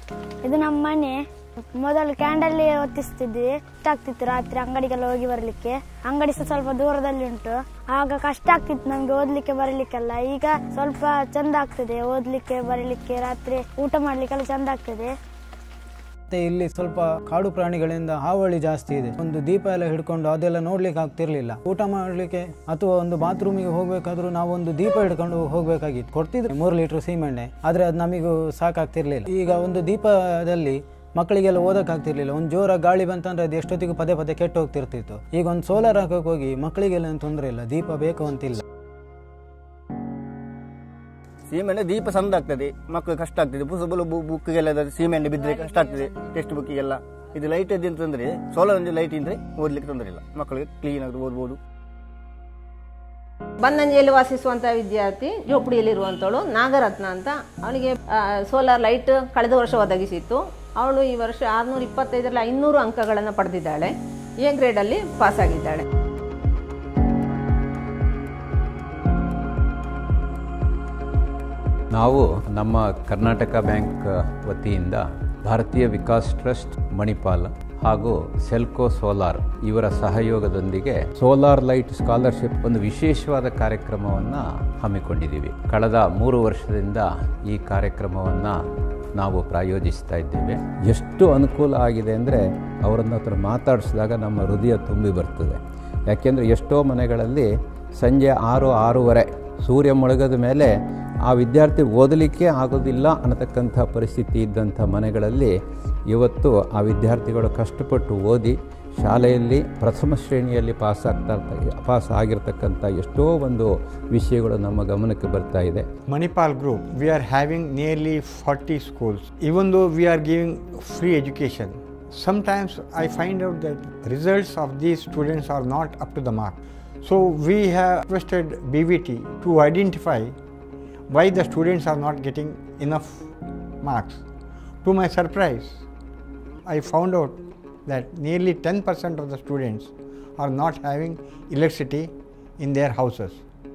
ಇದು ನಮ್ಮ ಮನೆ ಮೊದಲು ಕ್ಯಾಂಡಲ್ ಹೊತ್ತಿಸ್ತಿದ್ವಿ ಕಷ್ಟ ಆಗ್ತಿತ್ತು ರಾತ್ರಿ ಅಂಗಡಿಗೆಲ್ಲ ಹೋಗಿ ಬರ್ಲಿಕ್ಕೆ ಅಂಗಡಿ ಸಹ ಸ್ವಲ್ಪ ದೂರದಲ್ಲಿ ಉಂಟು ಆಗ ಕಷ್ಟ ಆಗ್ತಿತ್ತು ನಮ್ಗೆ ಓದ್ಲಿಕ್ಕೆ ಬರಲಿಕ್ಕೆಲ್ಲ ಈಗ ಸ್ವಲ್ಪ ಚಂದ ಆಗ್ತದೆ ಓದ್ಲಿಕ್ಕೆ ಬರಲಿಕ್ಕೆ ರಾತ್ರಿ ಊಟ ಮಾಡ್ಲಿಕ್ಕೆಲ್ಲ ಚಂದ ಆಗ್ತದೆ ಮತ್ತೆ ಇಲ್ಲಿ ಸ್ವಲ್ಪ ಕಾಡು ಪ್ರಾಣಿಗಳಿಂದ ಹಾವಳಿ ಜಾಸ್ತಿ ಇದೆ ಒಂದು ದೀಪ ಎಲ್ಲ ಹಿಡ್ಕೊಂಡು ಅದೆಲ್ಲ ನೋಡ್ಲಿಕ್ಕೆ ಆಗ್ತಿರ್ಲಿಲ್ಲ ಊಟ ಮಾಡ್ಲಿಕ್ಕೆ ಅಥವಾ ಒಂದು ಬಾತ್ರೂಮಿಗೆ ಹೋಗ್ಬೇಕಾದ್ರೂ ನಾವು ಒಂದು ದೀಪ ಹಿಡ್ಕೊಂಡು ಹೋಗ್ಬೇಕಾಗಿತ್ತು ಕೊಡ್ತಿದ್ರು ಮೂರು ಲೀಟರ್ ಸೀಮೆಣ್ಣೆ ಆದ್ರೆ ಅದು ನಮಗೂ ಸಾಕಾಗ್ತಿರ್ಲಿಲ್ಲ ಈಗ ಒಂದು ದೀಪದಲ್ಲಿ ಮಕ್ಕಳಿಗೆಲ್ಲ ಓದಕ್ಕಾಗ್ತಿರ್ಲಿಲ್ಲ ಒಂದು ಜೋರ ಗಾಳಿ ಬಂತಂದ್ರೆ ಅದು ಎಷ್ಟೊತ್ತಿಗೂ ಪದೇ ಪದೇ ಕೆಟ್ಟು ಹೋಗ್ತಿರ್ತಿತ್ತು ಈಗ ಒಂದು ಸೋಲಾರ್ ಹಾಕಕ್ಕೆ ಹೋಗಿ ಮಕ್ಕಳಿಗೆಲ್ಲ ಏನು ತೊಂದರೆ ಇಲ್ಲ ದೀಪ ಬೇಕು ಅಂತಿಲ್ಲ ಸೀಮೆಣ್ಣೆ ದೀಪ ಸಂದ ಆಗ್ತದೆ ಮಕ್ಕಳು ಕಷ್ಟ ಆಗ್ತದೆ ಪುಸ್ತಕ ಬುಕ್ಗೆಲ್ಲ ಸೀಮೆಣ್ಣೆ ಬಿದ್ದರೆ ಕಷ್ಟ ಆಗ್ತದೆ ಟೆಕ್ಸ್ಟ್ ಬುಕ್ಕಿಗೆಲ್ಲ ಇದು ಲೈಟ್ ಇದೆ ಅಂತಂದ್ರೆ ಸೋಲಾರ್ ಒಂದು ಲೈಟ್ ಇದ್ರೆ ಓದ್ಲಿಕ್ಕೆ ತೊಂದರೆ ಇಲ್ಲ ಮಕ್ಕಳಿಗೆ ಕ್ಲೀನ್ ಆಗಿ ಓದ್ಬೋದು ಬನ್ನಂಜಿಯಲ್ಲಿ ವಾಸಿಸುವಂತಹ ವಿದ್ಯಾರ್ಥಿ ಜೋಪಡಿಯಲ್ಲಿರುವಂಥವಳು ನಾಗರತ್ನ ಅಂತ ಅವಳಿಗೆ ಸೋಲಾರ್ ಲೈಟ್ ಕಳೆದ ವರ್ಷ ಒದಗಿಸಿತ್ತು ಅವಳು ಈ ವರ್ಷ ಆರುನೂರ ಇಪ್ಪತ್ತೈದರಲ್ಲಿ ಐನೂರು ಅಂಕಗಳನ್ನು ಪಡೆದಿದ್ದಾಳೆ ಎ ಗ್ರೇಡಲ್ಲಿ ಪಾಸ್ ಆಗಿದ್ದಾಳೆ ನಾವು ನಮ್ಮ ಕರ್ನಾಟಕ ಬ್ಯಾಂಕ್ ವತಿಯಿಂದ ಭಾರತೀಯ ವಿಕಾಸ್ ಟ್ರಸ್ಟ್ ಮಣಿಪಾಲ್ ಹಾಗೂ ಸೆಲ್ಕೋ ಸೋಲಾರ್ ಇವರ ಸಹಯೋಗದೊಂದಿಗೆ ಸೋಲಾರ್ ಲೈಟ್ ಸ್ಕಾಲರ್ಶಿಪ್ ಒಂದು ವಿಶೇಷವಾದ ಕಾರ್ಯಕ್ರಮವನ್ನು ಹಮ್ಮಿಕೊಂಡಿದ್ದೀವಿ ಕಳೆದ ಮೂರು ವರ್ಷದಿಂದ ಈ ಕಾರ್ಯಕ್ರಮವನ್ನು ನಾವು ಪ್ರಾಯೋಜಿಸ್ತಾ ಇದ್ದೇವೆ ಎಷ್ಟು ಅನುಕೂಲ ಆಗಿದೆ ಅಂದರೆ ಅವರನ್ನ ಹತ್ರ ಮಾತಾಡಿಸಿದಾಗ ನಮ್ಮ ಹೃದಯ ತುಂಬಿ ಬರ್ತದೆ ಯಾಕೆಂದರೆ ಎಷ್ಟೋ ಮನೆಗಳಲ್ಲಿ ಸಂಜೆ ಆರು ಆರೂವರೆ ಸೂರ್ಯ ಮುಳುಗದ ಮೇಲೆ ಆ ವಿದ್ಯಾರ್ಥಿ ಓದಲಿಕ್ಕೆ ಆಗೋದಿಲ್ಲ ಅನ್ನತಕ್ಕಂಥ ಪರಿಸ್ಥಿತಿ ಇದ್ದಂಥ ಮನೆಗಳಲ್ಲಿ ಇವತ್ತು ಆ ವಿದ್ಯಾರ್ಥಿಗಳು ಕಷ್ಟಪಟ್ಟು ಓದಿ ಶಾಲೆಯಲ್ಲಿ ಪ್ರಥಮ ಶ್ರೇಣಿಯಲ್ಲಿ ಪಾಸ್ ಆಗ್ತಾ ಪಾಸ್ ಆಗಿರ್ತಕ್ಕಂಥ ಎಷ್ಟೋ ಒಂದು ವಿಷಯಗಳು ನಮ್ಮ ಗಮನಕ್ಕೆ ಬರ್ತಾ ಇದೆ Manipal Group, we are having nearly 40 schools. Even though we are giving free education, sometimes I find out that results of these students are not up to the mark. So we have requested BVT to identify why the students are not getting enough marks. To my surprise, I found out that nearly 10% of the students are not having electricity in their houses.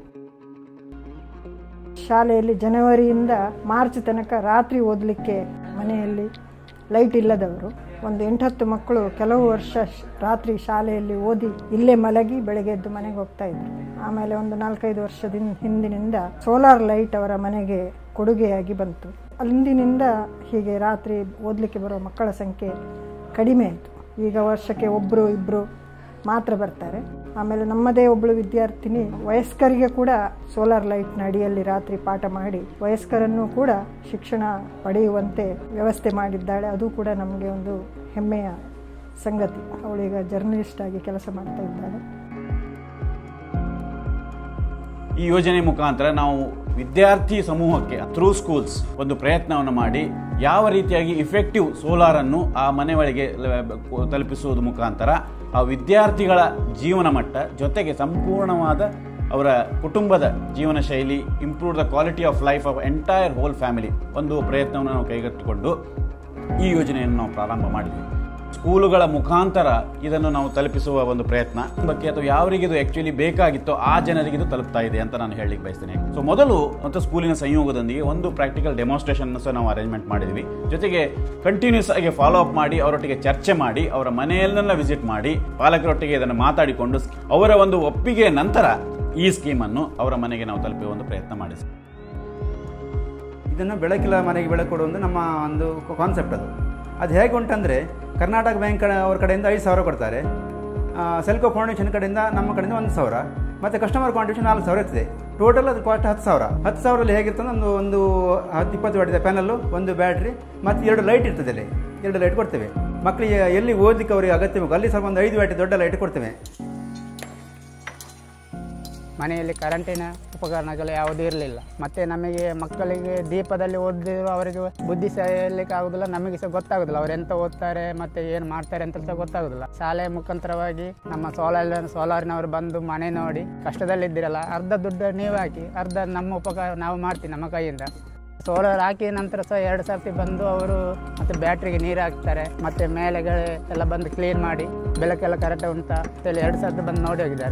ಶಾಲೆಯಲ್ಲಿ ಜನವರಿಯಿಂದ March ತನಕ ರಾತ್ರಿ ಓದಲಿಕ್ಕೆ ಮನೆಯಲ್ಲಿ light ಇಲ್ಲದವರು ಒಂದು ಎಂಟತ್ತು ಮಕ್ಕಳು ಕೆಲವು ವರ್ಷ ಶ್- ರಾತ್ರಿ ಶಾಲೆಯಲ್ಲಿ ಓದಿ ಇಲ್ಲೇ ಮಲಗಿ ಬೆಳಗ್ಗೆ ಎದ್ದು ಮನೆಗೆ ಹೋಗ್ತಾ ಇದ್ರು ಆಮೇಲೆ ಒಂದು ನಾಲ್ಕೈದು ವರ್ಷದಿಂದ ಹಿಂದಿನಿಂದ ಸೋಲಾರ್ ಲೈಟ್ ಅವರ ಮನೆಗೆ ಕೊಡುಗೆಯಾಗಿ ಬಂತು ಅಲ್ಲಿಂದಿನಿಂದ ಹೀಗೆ ರಾತ್ರಿ ಓದಲಿಕ್ಕೆ ಬರುವ ಮಕ್ಕಳ ಸಂಖ್ಯೆ ಕಡಿಮೆ ಆಯಿತು ಈಗ ವರ್ಷಕ್ಕೆ ಒಬ್ಬರು ಇಬ್ಬರು ಮಾತ್ರ ಬರ್ತಾರೆ ಆಮೇಲೆ ನಮ್ಮದೇ ಒಬ್ಬಳು ವಿದ್ಯಾರ್ಥಿನಿ ವಯಸ್ಕರಿಗೆ ಕೂಡ ಸೋಲಾರ್ ಲೈಟ್ನ ಅಡಿಯಲ್ಲಿ ರಾತ್ರಿ ಪಾಠ ಮಾಡಿ ವಯಸ್ಕರನ್ನು ಕೂಡ ಶಿಕ್ಷಣ ಪಡೆಯುವಂತೆ ವ್ಯವಸ್ಥೆ ಮಾಡಿದ್ದಾಳೆ ಅದು ಕೂಡ ನಮಗೆ ಒಂದು ಹೆಮ್ಮೆಯ ಸಂಗತಿ ಅವಳೀಗ ಜರ್ನಲಿಸ್ಟ್ ಆಗಿ ಕೆಲಸ ಮಾಡ್ತಾ ಇದ್ದಾಳೆ ಈ ಯೋಜನೆ ಮುಖಾಂತರ ನಾವು ವಿದ್ಯಾರ್ಥಿ ಸಮೂಹಕ್ಕೆ ಥ್ರೂ ಸ್ಕೂಲ್ಸ್ ಒಂದು ಪ್ರಯತ್ನವನ್ನು ಮಾಡಿ ಯಾವ ರೀತಿಯಾಗಿ ಇಫೆಕ್ಟಿವ್ ಸೋಲಾರ್ ಅನ್ನು ಆ ಮನೆ ಒಳಗೆ ಲ- ತಲುಪಿಸುವುದು ಮುಖಾಂತರ ಆ ವಿದ್ಯಾರ್ಥಿಗಳ ಜೀವನ ಮಟ್ಟ ಜೊತೆಗೆ ಸಂಪೂರ್ಣವಾದ ಅವರ ಕುಟುಂಬದ ಜೀವನ ಶೈಲಿ improve the quality of life of entire whole family ಒಂದು ಪ್ರಯತ್ನವನ್ನು ನಾವು ಕೈಗೆತ್ತಿಕೊಂಡು ಈ ಯೋಜನೆಯನ್ನು ನಾವು ಪ್ರಾರಂಭ ಮಾಡಿದ್ವಿ ಸ್ಕೂಲುಗಳ ಮುಖಾಂತರ ಇದನ್ನು ನಾವು ತಲುಪಿಸುವ ಒಂದು ಪ್ರಯತ್ನ ಬಗ್ಗೆ ಅಥವಾ ಯಾರಿಗೆ ಇದು ಆಕ್ಚುಲಿ ಬೇಕಾಗಿತ್ತೋ ಆ ಜನರಿಗೆ ಇದು ತಲುಪ್ತಾ ಇದೆ ಅಂತ ನಾನು ಹೇಳಲಿಕ್ಕೆ ಬಯಸ್ತೇನೆ ಸೊ ಮೊದಲು ಮತ್ತು ಸ್ಕೂಲಿನ ಸಂಯೋಗದೊಂದಿಗೆ ಒಂದು ಪ್ರಾಕ್ಟಿಕಲ್ ಡೆಮಾನ್ಸ್ಟ್ರೇಷನ್ ಸಹ ನಾವು ಅರೇಂಜ್ಮೆಂಟ್ ಮಾಡಿದ್ವಿ ಜೊತೆಗೆ ಕಂಟಿನ್ಯೂಸ್ ಆಗಿ ಫಾಲೋ ಅಪ್ ಮಾಡಿ ಅವರೊಟ್ಟಿಗೆ ಚರ್ಚೆ ಮಾಡಿ ಅವರ ಮನೆಯಲ್ಲೆಲ್ಲ ವಿಸಿಟ್ ಮಾಡಿ ಪಾಲಕರೊಟ್ಟಿಗೆ ಇದನ್ನು ಮಾತಾಡಿಕೊಂಡು ಅವರ ಒಂದು ಒಪ್ಪಿಗೆ ನಂತರ ಈ ಸ್ಕೀಮನ್ನು ಅವರ ಮನೆಗೆ ನಾವು ತಲುಪುವ ಒಂದು ಪ್ರಯತ್ನ ಮಾಡಿದ್ವಿ ಇದನ್ನು ಬೆಳಕಿಲ್ಲ ಮನೆಗೆ ಬೆಳಕು ಕೊಡುವುದು ನಮ್ಮ ಒಂದು ಕಾನ್ಸೆಪ್ಟ್ ಅದು ಅದು ಹೇಗೆ ಉಂಟಂದರೆ ಕರ್ನಾಟಕ ಬ್ಯಾಂಕ್ ಅವ್ರ ಕಡೆಯಿಂದ ಐದು ಸಾವಿರ ಕೊಡ್ತಾರೆ ಆ, ಸೆಲ್ಕೋ ಫೌಂಡೇಶನ್ ಕಡೆಯಿಂದ ನಮ್ಮ ಕಡೆಯಿಂದ ಒಂದು ಸಾವಿರ ಮತ್ತು ಕಸ್ಟಮರ್ ಕಾಂಟ್ರಿಬ್ಯೂಷನ್ ನಾಲ್ಕು ಸಾವಿರ ಇರ್ತದೆ ಟೋಟಲ್ ಅದು ಕಾಸ್ಟ್ ಹತ್ತು ಸಾವಿರ ಹತ್ತು ಸಾವಿರಲ್ಲಿ ಹೇಗಿರ್ತದೆ ಒಂದು ಒಂದು ಹತ್ತು ಇಪ್ಪತ್ತು ವಾಟಿದೆ ಪ್ಯಾನಲ್ಲು ಒಂದು ಬ್ಯಾಟ್ರಿ ಮತ್ತು ಎರಡು ಲೈಟ್ ಇರ್ತದೆ ಅಲ್ಲಿ ಎರಡು ಲೈಟ್ ಕೊಡ್ತೇವೆ ಮಕ್ಕಳಿಗೆ ಎಲ್ಲಿ ಓದಲಿಕ್ಕೆ ಅವರಿಗೆ ಅಗತ್ಯ ಬೇಕು ಅಲ್ಲಿ ಸ್ವಲ್ಪ ಒಂದು ಐದು ವ್ಯಾಟಿ ದೊಡ್ಡ ಲೈಟ್ ಕೊಡ್ತೇವೆ ಮನೆಯಲ್ಲಿ ಕರೆಂಟಿನ ಉಪಕರಣಗಳು ಯಾವುದೂ ಇರಲಿಲ್ಲ ಮತ್ತೆ ನಮಗೆ ಮಕ್ಕಳಿಗೆ ದೀಪದಲ್ಲಿ ಓದಿದ್ರು ಅವರಿಗೆ ಬುದ್ಧಿ ಸಹ ಹೇಳಲಿಕ್ಕೆ ಆಗುದಿಲ್ಲ ನಮಗೆ ಸಹ ಗೊತ್ತಾಗುದಿಲ್ಲ ಅವ್ರು ಎಂತ ಓದ್ತಾರೆ ಮತ್ತೆ ಏನು ಮಾಡ್ತಾರೆ ಅಂತ ಸಹ ಗೊತ್ತಾಗುದಿಲ್ಲ ಶಾಲೆಯ ಮುಖಾಂತರವಾಗಿ ನಮ್ಮ ಸೋಲಾರ್ ಸೋಲಾರಿನವರು ಬಂದು ಮನೆ ನೋಡಿ ಕಷ್ಟದಲ್ಲಿದ್ದೀರಲ್ಲ ಅರ್ಧ ದುಡ್ಡು ನೀವು ಹಾಕಿ ಅರ್ಧ ನಮ್ಮ ಉಪಕಾರ ನಾವು ಮಾಡ್ತೀವಿ ನಮ್ಮ ಕೈಯಿಂದ ಸೋಲಾರ್ ಹಾಕಿದ ನಂತರ ಸಹ ಎರಡು ಸರ್ತಿ ಬಂದು ಅವರು ಮತ್ತೆ ಬ್ಯಾಟ್ರಿಗೆ ನೀರು ಹಾಕ್ತಾರೆ ಮತ್ತೆ ಮೇಲೆಗಳು ಎಲ್ಲ ಬಂದು ಕ್ಲೀನ್ ಮಾಡಿ ಬೆಳಕೆಲ್ಲ ಕರೆಕ್ಟ್ ಉಂಟಾ ಅಂತೇಳಿ ಎರಡು ಸರ್ತಿ ಬಂದು ನೋಡಿ ಹೋಗಿದ್ದಾರೆ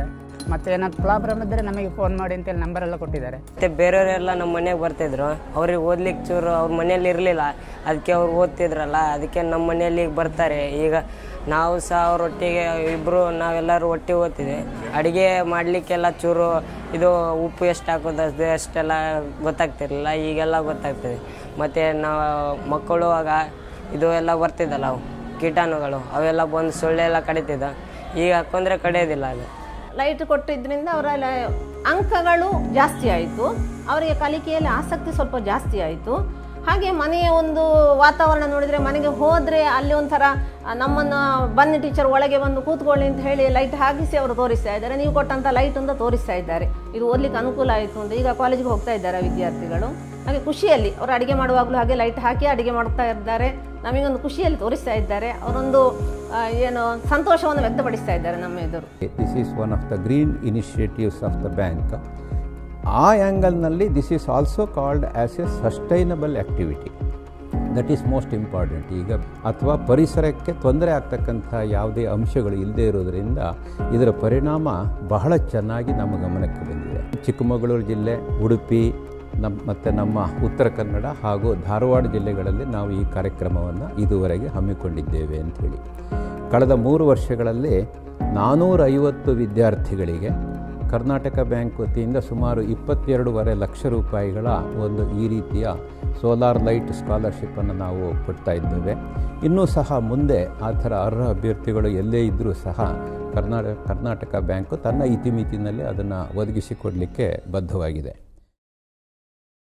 ಮತ್ತೆ ಏನಾದ್ರು ಪ್ರಾಬ್ಲಮ್ ಇದ್ದರೆ ನಮಗೆ ಫೋನ್ ಮಾಡಿ ಅಂತೇಳಿ ನಂಬರ್ ಎಲ್ಲ ಕೊಟ್ಟಿದ್ದಾರೆ ಮತ್ತೆ ಬೇರೆಯವರೆಲ್ಲ ನಮ್ಮ ಮನೆಗೆ ಬರ್ತಿದ್ರು ಅವ್ರಿಗೆ ಓದ್ಲಿಕ್ಕೆ ಚೂರು ಅವ್ರ ಮನೆಯಲ್ಲಿ ಇರಲಿಲ್ಲ ಅದಕ್ಕೆ ಅವ್ರು ಓದ್ತಿದ್ರಲ್ಲ ಅದಕ್ಕೆ ನಮ್ಮ ಮನೆಯಲ್ಲಿ ಈಗ ಬರ್ತಾರೆ ಈಗ ನಾವು ಸಹ ಅವರೊಟ್ಟಿಗೆ ಇಬ್ಬರು ನಾವೆಲ್ಲರೂ ಒಟ್ಟಿಗೆ ಓದ್ತಿದ್ವಿ ಅಡುಗೆ ಮಾಡಲಿಕ್ಕೆಲ್ಲ ಚೂರು ಇದು ಉಪ್ಪು ಎಷ್ಟು ಹಾಕೋದು ಅದು ಅಷ್ಟೆಲ್ಲ ಗೊತ್ತಾಗ್ತಿರಲಿಲ್ಲ ಈಗೆಲ್ಲ ಗೊತ್ತಾಗ್ತದೆ ಮತ್ತು ನಾವು ಮಕ್ಕಳು ಆಗ ಇದು ಎಲ್ಲ ಬರ್ತಿದ್ದಲ್ಲ ಅವು ಕೀಟಾಣುಗಳು ಅವೆಲ್ಲ ಬಂದು ಸೊಳ್ಳೆ ಎಲ್ಲ ಕಡಿತಿದ್ದ ಈಗ ಹಾಕೊಂಡ್ರೆ ಕಡಿಯೋದಿಲ್ಲ ಅದು ಲೈಟ್ ಕೊಟ್ಟಿದ್ದರಿಂದ ಅವರ ಅಂಕಗಳು ಜಾಸ್ತಿ ಆಯಿತು ಅವರಿಗೆ ಕಲಿಕೆಯಲ್ಲಿ ಆಸಕ್ತಿ ಸ್ವಲ್ಪ ಜಾಸ್ತಿ ಆಯಿತು ಹಾಗೆ ಮನೆಯ ಒಂದು ವಾತಾವರಣ ನೋಡಿದರೆ ಮನೆಗೆ ಹೋದರೆ ಅಲ್ಲಿ ಒಂಥರ ಆ, ನಮ್ಮನ್ನು ಬನ್ನಿ ಟೀಚರ್ ಒಳಗೆ ಬಂದು ಕೂತ್ಕೊಳ್ಳಿ ಅಂತ ಹೇಳಿ ಲೈಟ್ ಹಾಕಿಸಿ ಅವರು ತೋರಿಸ್ತಾ ಇದ್ದಾರೆ ನೀವು ಕೊಟ್ಟಂಥ ಲೈಟ್ ಅಂತ ತೋರಿಸ್ತಾ ಇದ್ದಾರೆ ಇದು ಓದಲಿಕ್ಕೆ ಅನುಕೂಲ ಆಯಿತು ಅಂತ ಈಗ ಕಾಲೇಜಿಗೆ ಹೋಗ್ತಾ ಇದ್ದಾರೆ ವಿದ್ಯಾರ್ಥಿಗಳು ಹಾಗೆ ಖುಷಿಯಲ್ಲಿ ಅವರು ಅಡುಗೆ ಮಾಡುವಾಗಲೂ ಹಾಗೆ ಲೈಟ್ ಹಾಕಿ ಅಡುಗೆ ಮಾಡ್ತಾ ಇದ್ದಾರೆ ನಮಗೊಂದು ಖುಷಿಯಲ್ಲಿ ತೋರಿಸ್ತಾ ಇದ್ದಾರೆ ಅವರೊಂದು ಆ, ಏನು ಸಂತೋಷವನ್ನು ವ್ಯಕ್ತಪಡಿಸ್ತಾ ಇದ್ದಾರೆ ನಮ್ಮ ಎದುರು this is one of the green initiatives of the bank ಆ ಆ್ಯಂಗಲ್ನಲ್ಲಿ this is also called as a sustainable activity that is most important ಈಗ ಅಥವಾ ಪರಿಸರಕ್ಕೆ ತೊಂದರೆ ಆಗ್ತಕ್ಕಂಥ ಯಾವುದೇ ಅಂಶಗಳು ಇಲ್ಲದೆ ಇರೋದರಿಂದ ಇದರ ಪರಿಣಾಮ ಬಹಳ ಚೆನ್ನಾಗಿ ನಮ್ಮ ಗಮನಕ್ಕೆ ಬಂದಿದೆ ಚಿಕ್ಕಮಗಳೂರು ಜಿಲ್ಲೆ ಉಡುಪಿ ನಮ್ಮ ಮತ್ತು ನಮ್ಮ ಉತ್ತರ ಕನ್ನಡ ಹಾಗೂ ಧಾರವಾಡ ಜಿಲ್ಲೆಗಳಲ್ಲಿ ನಾವು ಈ ಕಾರ್ಯಕ್ರಮವನ್ನು ಇದುವರೆಗೆ ಹಮ್ಮಿಕೊಂಡಿದ್ದೇವೆ ಅಂಥೇಳಿ ಕಳೆದ ಮೂರು ವರ್ಷಗಳಲ್ಲಿ ನಾನ್ನೂರೈವತ್ತು ವಿದ್ಯಾರ್ಥಿಗಳಿಗೆ ಕರ್ನಾಟಕ ಬ್ಯಾಂಕ್ ವತಿಯಿಂದ ಸುಮಾರು ಇಪ್ಪತ್ತೆರಡೂವರೆ ಲಕ್ಷ ರೂಪಾಯಿಗಳ ಒಂದು ಈ ರೀತಿಯ ಸೋಲಾರ್ ಲೈಟ್ ಸ್ಕಾಲರ್ಶಿಪ್ಪನ್ನು ನಾವು ಕೊಡ್ತಾ ಇದ್ದೇವೆ ಇನ್ನೂ ಸಹ ಮುಂದೆ ಆ ಥರ ಅರ್ಹ ಅಭ್ಯರ್ಥಿಗಳು ಎಲ್ಲೇ ಇದ್ದರೂ ಸಹ ಕರ್ನಾಟಕ ಕರ್ನಾಟಕ ಬ್ಯಾಂಕು ತನ್ನ ಇತಿಮಿತಿನಲ್ಲಿ ಅದನ್ನು ಒದಗಿಸಿಕೊಡಲಿಕ್ಕೆ ಬದ್ಧವಾಗಿದೆ